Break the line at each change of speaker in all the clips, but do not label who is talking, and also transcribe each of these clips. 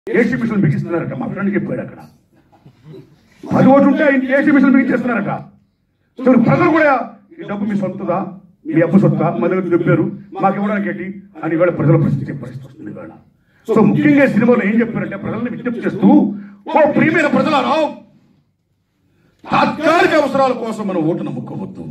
AC machine బిగిస్తున్నారట మా friend చెప్పాడు అక్కడ పది ఓట్లు ఉంటే ఆయన ఏసీ మిషన్ బిగించేస్తున్నారట సో ప్రజలు కూడా ఈ డబ్బు మీ సొంతదా మీ అప్పు సొత్తా మా దగ్గర చెప్పారు మాకు ఇవ్వడానికి ఏంటి అని కూడా ప్రజల పరిస్థితి పరిస్థితి వస్తుంది ఇవాళ సో ముఖ్యంగా ఈ సినిమాలో ఏం చెప్పారంటే ప్రజల్ని విజ్ఞప్తి చేస్తూ ఓ ప్రియమైన ప్రజలారా తాత్కాలిక అవసరాల కోసం మనం ఓటు నమ్ముకోవద్దు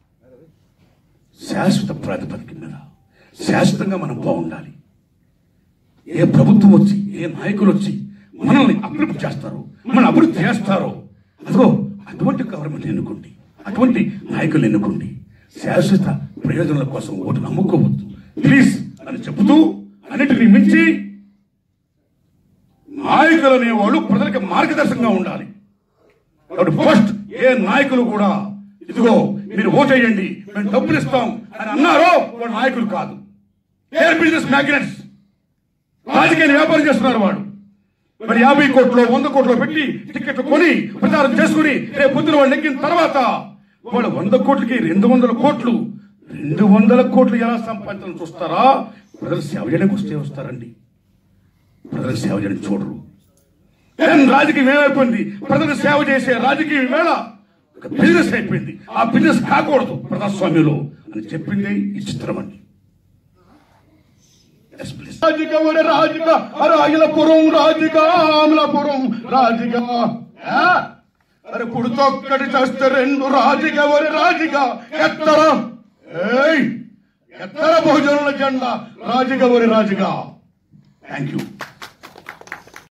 శాశ్వత ప్రాతిపదిక మీద శాశ్వతంగా మనం బాగుండాలి ఏ ప్రభుత్వం వచ్చి ఏ నాయకులు వచ్చి మనల్ని అభివృద్ధి చేస్తారో మన అభివృద్ధి చేస్తారో అదిగో అటువంటి గవర్నమెంట్ ఎన్నుకోండి అటువంటి నాయకులు ఎన్నుకోండి శాశ్వత ప్రయోజనాల కోసం ఓటు నమ్ముకోవద్దు ప్లీజ్ అని చెబుతూ అన్నిటిని మించి నాయకులు అనేవాళ్ళు ప్రజలకు మార్గదర్శకంగా ఉండాలి కాబట్టి ఫస్ట్ ఏ నాయకులు కూడా ఇదిగో మీరు ఓటేయండి మేము డబ్బులు ఇస్తాం అని అన్నారో వాడు నాయకులు కాదు ఎయిర్ బిజినెస్ మ్యాగ్నెట్స్ రాజకీయ వ్యాపారం చేస్తున్నారు వాడు మరి యాభై కోట్లు వంద కోట్లు పెట్టి టికెట్లు కొని ప్రచారం చేసుకుని రేపు పొద్దున వాళ్ళు ఎక్కిన తర్వాత వాళ్ళు వంద కోట్లకి రెండు వందల కోట్లు రెండు వందల కోట్లు ఎలా సంపాదించాలని చూస్తారా ప్రజలు సేవ చేయడానికి వస్తే వస్తారండి ప్రజలు సేవ చేయడం చూడరు ఏం రాజకీయం ఏమైపోయింది ప్రజలకు సేవ చేసే రాజకీయం వేళ ఒక బిజినెస్ అయిపోయింది ఆ బిజినెస్ కాకూడదు ప్రజాస్వామ్యంలో అని చెప్పింది ఈ చిత్రం అండి Yes, please.
రాజిక ఒరే రాజిక అరే అఖిలపురం రాజిక అమలాపురం రాజిక ఆ? అరే పుడుతొక్కటి చేస్తే రెండు రాజిక ఒరే రాజిక ఎత్తర ఏయ్ ఎత్తర భోజనుల జెండా రాజిక ఒరే రాజిక
థ్యాంక్ యూ